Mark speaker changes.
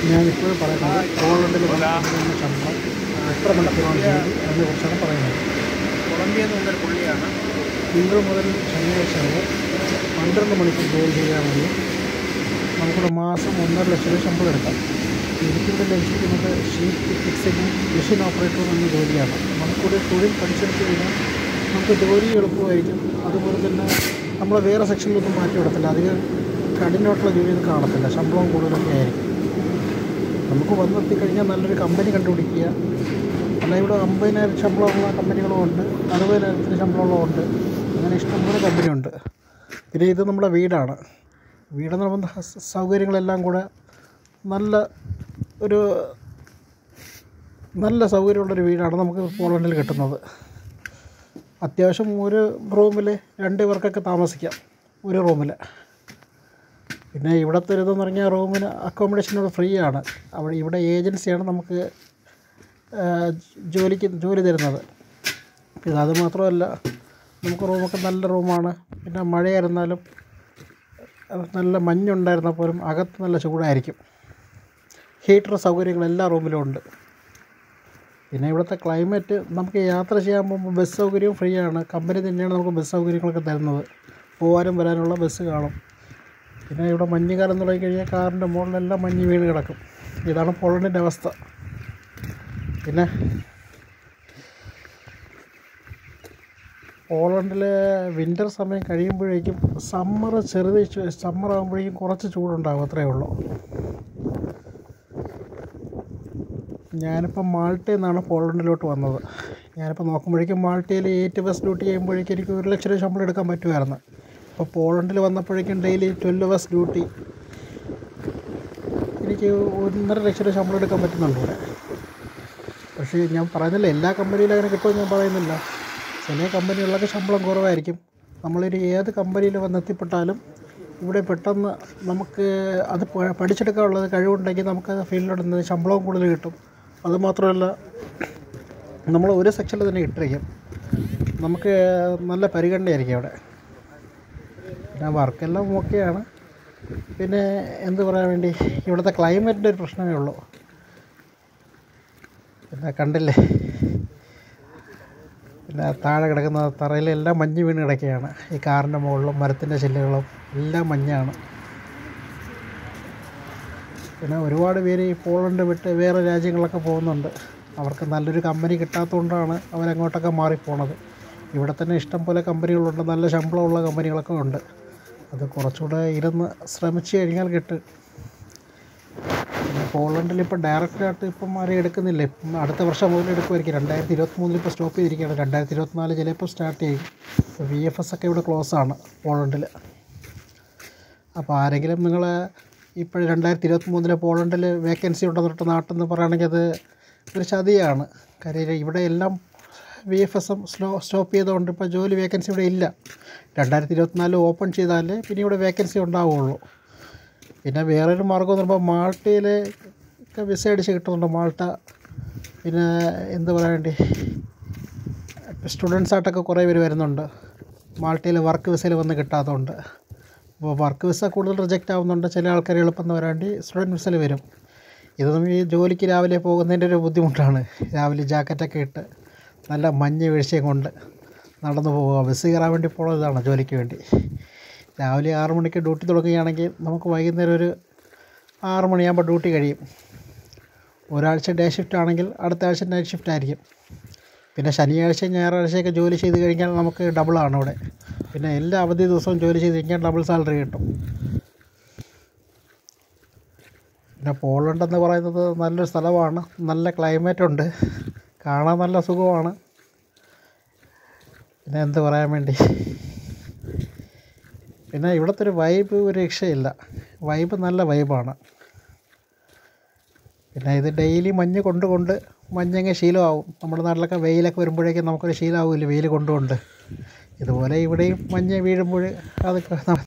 Speaker 1: ഞാനിപ്പോൾ പറയുന്നത് പോളണ്ടിൽ വന്ന ശമ്പളം എത്ര മണിക്കൂറാണ് ജോലി അതിനെക്കുറിച്ചാണ് പറയുന്നത്
Speaker 2: കൊളംബിയ എന്ന് പറഞ്ഞൊരു പുള്ളിയാണ്
Speaker 1: തിങ്കൾ മുതൽ ശനിയാഴ്ച വരെ പന്ത്രണ്ട് മണിക്കൂർ ജോലി ചെയ്യാമെങ്കിൽ നമുക്കൊരു മാസം ഒന്നര ലക്ഷം രൂപ ശമ്പളം എടുക്കാം എനിക്കിവിടെ ലഭിച്ചിരിക്കുന്നത് ഷീറ്റ് ഫിക്സിങ്ങും മെഷീൻ ഓപ്പറേറ്ററും എന്ന ജോലിയാണ് നമുക്കൊരു തൊഴിൽ പഠിച്ചെടുത്ത് കഴിഞ്ഞാൽ നമുക്ക് ജോലി എളുപ്പമായിരിക്കും അതുപോലെ തന്നെ നമ്മൾ വേറെ സെക്ഷനിലൊന്നും മാറ്റി വിടത്തില്ല അധികം കഠിനമായിട്ടുള്ള ജോലിയൊന്നും കാണത്തില്ല ശമ്പളവും കൂടുതലൊക്കെ ആയിരിക്കും നമുക്ക് വന്നെത്തി കഴിഞ്ഞാൽ നല്ലൊരു കമ്പനി കണ്ടുപിടിക്കുക അല്ല ഇവിടെ അമ്പതിനായിരം ശമ്പളമുള്ള കമ്പനികളും ഉണ്ട് അറുപതിനായിരത്തിന് ശമ്പളമുള്ളതുണ്ട് അങ്ങനെ ഇഷ്ടംപോലെ കമ്പനിയുണ്ട് പിന്നെ ഇത് നമ്മുടെ വീടാണ് വീടെന്ന് പറയുമ്പോൾ ഹ- സൗകര്യങ്ങളെല്ലാം കൂടെ നല്ല ഒരു നല്ല സൗകര്യമുള്ളൊരു വീടാണ് നമുക്ക് പോളണ്ടിൽ കിട്ടുന്നത് അത്യാവശ്യം ഒരു റൂമിൽ രണ്ട് പേർക്കൊക്കെ താമസിക്കാം ഒരു റൂമിൽ പിന്നെ ഇവിടുത്തെ ഒരു ഇതെന്ന് പറഞ്ഞാൽ റൂമിന് അക്കോമഡേഷൻ ഫ്രീ ആണ് അവിടെ ഇവിടെ ഏജൻസിയാണ് നമുക്ക് ആ, ജോലിക്ക് ജോലി തരുന്നത് പിന്നെ അത് മാത്രമല്ല നമുക്ക് റൂമൊക്കെ നല്ല റൂമാണ് പിന്നെ മഴയായിരുന്നാലും അത് നല്ല മഞ്ഞുണ്ടായിരുന്നാൽ പോലും അകത്ത് നല്ല ചൂടായിരിക്കും ഹീറ്റർ സൗകര്യങ്ങൾ എല്ലാ റൂമിലും ഉണ്ട് പിന്നെ ഇവിടുത്തെ ക്ലൈമറ്റ് നമുക്ക് യാത്ര ചെയ്യാൻ പോകുമ്പോൾ ബസ് സൗകര്യവും ഫ്രീ ആണ് കമ്പനി തന്നെയാണ് നമുക്ക് ബസ് സൗകര്യങ്ങളൊക്കെ തരുന്നത് പോകാനും വരാനുള്ള ബസ് കാണും പിന്നെ ഇവിടെ മഞ്ഞുകാലം തുടങ്ങി കഴിഞ്ഞാൽ കാറിൻ്റെ മുകളിലെല്ലാം മഞ്ഞ് വീണ് കിടക്കും ഇതാണ് പോളണ്ടിൻ്റെ അവസ്ഥ പിന്നെ പോളണ്ടിലെ വിൻ്റർ സമയം കഴിയുമ്പോഴേക്കും സമ്മർ ചെറുത് സമ്മർ ആകുമ്പോഴേക്കും കുറച്ച് ചൂടുണ്ടാകും അത്രയേ ഉള്ളൂ ഞാനിപ്പോൾ മാൾട്ടയിൽ നിന്നാണ് പോളണ്ടിലോട്ട് വന്നത് ഞാനിപ്പോൾ നോക്കുമ്പോഴേക്കും മാൾട്ടയിൽ എയ്റ്റ് ബസ് ഡ്യൂട്ടി ചെയ്യുമ്പോഴേക്കും എനിക്ക് ഒരു ലക്ഷം രൂപ ശമ്പളം എടുക്കാൻ പറ്റുമായിരുന്നു അപ്പോൾ പോളണ്ടിൽ വന്നപ്പോഴേക്കും ഡെയിലി ട്വൽവ് ബസ് ഡ്യൂട്ടി എനിക്ക് ഒന്നര ലക്ഷം രൂപ ശമ്പളം എടുക്കാൻ പറ്റുന്നുണ്ട് ഇവിടെ പക്ഷേ ഞാൻ പറയുന്നില്ല എല്ലാ കമ്പനിയിലും അങ്ങനെ കിട്ടുമെന്ന് ഞാൻ പറയുന്നില്ല ചില കമ്പനികളിലൊക്കെ ശമ്പളം കുറവായിരിക്കും നമ്മളൊരു ഏത് കമ്പനിയിൽ വന്നെത്തിപ്പെട്ടാലും ഇവിടെ പെട്ടെന്ന് നമുക്ക് അത് പ- പഠിച്ചെടുക്കാനുള്ളത് കഴിവുണ്ടെങ്കിൽ നമുക്ക് ഫീൽഡിലോട്ട് നിന്ന് ശമ്പളവും കൂടുതൽ കിട്ടും അതുമാത്രമല്ല നമ്മൾ ഒരു സെക്ഷനിൽ തന്നെ ഇട്ടിരിക്കും നമുക്ക് നല്ല പരിഗണനയായിരിക്കും അവിടെ പിന്നെ വർക്കെല്ലാം ഓക്കെയാണ് പിന്നെ എന്ത് പറയാൻ വേണ്ടി ഇവിടുത്തെ ക്ലൈമറ്റിൻ്റെ ഒരു പ്രശ്നമേ ഉള്ളൂ പിന്നെ കണ്ടില്ലേ പിന്നെ താഴെ കിടക്കുന്ന തറയിലെല്ലാം മഞ്ഞ് വീണ് കിടക്കുകയാണ് ഈ കാറിൻ്റെ മുകളിലും മരത്തിൻ്റെ ചില്ലുകളും എല്ലാം മഞ്ഞാണ് പിന്നെ ഒരുപാട് പേര് ഈ പോളണ്ട് വിട്ട് വേറെ രാജ്യങ്ങളൊക്കെ പോകുന്നുണ്ട് അവർക്ക് നല്ലൊരു കമ്പനി കിട്ടാത്തതുകൊണ്ടാണ് അവരങ്ങോട്ടൊക്കെ മാറിപ്പോണത് ഇവിടെ തന്നെ ഇഷ്ടം പോലെ കമ്പനികളുണ്ട് നല്ല ശമ്പളമുള്ള കമ്പനികളൊക്കെ ഉണ്ട് അത് കുറച്ചുകൂടെ ഇരുന്ന് ശ്രമിച്ചു കഴിഞ്ഞാൽ കിട്ടും പിന്നെ പോളണ്ടിൽ ഇപ്പോൾ ഡയറക്റ്റായിട്ട് ഇപ്പം ആരെയും എടുക്കുന്നില്ല ഇപ്പം അടുത്ത വർഷം മുതൽ എടുക്കുമായിരിക്കും രണ്ടായിരത്തി ഇരുപത്തി മൂന്നിൽ ഇപ്പോൾ സ്റ്റോപ്പ് ചെയ്തിരിക്കുകയാണ് രണ്ടായിരത്തി ഇരുപത്തിനാല് ചിലപ്പോൾ സ്റ്റാർട്ട് ചെയ്യും ഇപ്പോൾ വി എഫ് എസ് ഒക്കെ ഇവിടെ ക്ലോസ് ആണ് പോളണ്ടിൽ അപ്പോൾ ആരെങ്കിലും നിങ്ങൾ ഇപ്പോൾ രണ്ടായിരത്തി ഇരുപത്തി മൂന്നിലെ പോളണ്ടിൽ വേക്കൻസി ഉണ്ടെന്ന് തൊട്ട് നാട്ടിൽ നിന്ന് പറയുകയാണെങ്കിൽ അത് ഒരു ചതിയാണ് കാര്യം ഇവിടെ എല്ലാം വി എഫ് എസും സ്ലോ സ്റ്റോപ്പ് ചെയ്തുകൊണ്ട് ഇപ്പോൾ ജോലി വേക്കൻസി ഇവിടെ ഇല്ല രണ്ടായിരത്തി ഇരുപത്തിനാല് ഓപ്പൺ ചെയ്താലേ പിന്നെ ഇവിടെ വേക്കൻസി ഉണ്ടാവുകയുള്ളൂ പിന്നെ വേറൊരു മാർഗ്ഗം എന്ന് പറയുമ്പോൾ മാൾട്ടയിൽ ഒക്കെ വിസ അടിച്ച് കിട്ടുന്നുണ്ട് മാൾട്ട പിന്നെ എന്ത് പറയാൻ വേണ്ടി സ്റ്റുഡൻസായിട്ടൊക്കെ കുറേ പേര് വരുന്നുണ്ട് മാൾട്ടയിൽ വർക്ക് വിസയിൽ വന്ന് കിട്ടാത്തതുകൊണ്ട് അപ്പോൾ വർക്ക് വിസ കൂടുതൽ റിജക്റ്റ് ആവുന്നുണ്ട് ചില ആൾക്കാർ എളുപ്പം എന്ന് വരാണ്ടി സ്റ്റുഡൻറ്റ് വിസയിൽ വരും ഇതൊന്നും ഈ ജോലിക്ക് രാവിലെ പോകുന്നതിൻ്റെ ഒരു ബുദ്ധിമുട്ടാണ് രാവിലെ ജാക്കറ്റൊക്കെ ഇട്ട് നല്ല മഞ്ഞ് വീഴ്ചയും കൊണ്ട് നടന്നു പോവുക ബസ് കയറാൻ വേണ്ടി പോണതാണ് ജോലിക്ക് വേണ്ടി രാവിലെ ആറ് മണിക്ക് ഡ്യൂട്ടി തുടങ്ങുകയാണെങ്കിൽ നമുക്ക് വൈകുന്നേരം ഒരു ആറ് മണിയാകുമ്പോൾ ഡ്യൂട്ടി കഴിയും ഒരാഴ്ച ഡേ ഷിഫ്റ്റ് ആണെങ്കിൽ അടുത്ത ആഴ്ച നൈറ്റ് ഷിഫ്റ്റ് ആയിരിക്കും പിന്നെ ശനിയാഴ്ച ഞായറാഴ്ചയൊക്കെ ജോലി ചെയ്ത് കഴിഞ്ഞാൽ നമുക്ക് ഡബിളാണ് ഇവിടെ പിന്നെ എല്ലാ അവധി ദിവസവും ജോലി ചെയ്ത് കഴിഞ്ഞാൽ ഡബിൾ സാലറി കിട്ടും പിന്നെ പോളണ്ട് എന്ന് പറയുന്നത് നല്ലൊരു സ്ഥലമാണ് നല്ല ക്ലൈമറ്റ് ഉണ്ട് കാണാൻ നല്ല സുഖമാണ് പിന്നെ എന്ത് പറയാൻ വേണ്ടി പിന്നെ ഇവിടുത്തെ ഒരു വൈബ് ഒരു രക്ഷയില്ല വൈബ് നല്ല വൈബാണ് പിന്നെ ഇത് ഡെയിലി മഞ്ഞ് കൊണ്ട് കൊണ്ട് മഞ്ഞങ്ങ് ശീലമാവും നമ്മുടെ നാട്ടിലൊക്കെ വെയിലൊക്കെ വരുമ്പോഴേക്കും നമുക്കൊരു ശീലമാവില്ല വെയിൽ കൊണ്ടുകൊണ്ട് ഇതുപോലെ ഇവിടെയും മഞ്ഞ് വീഴുമ്പോൾ അത്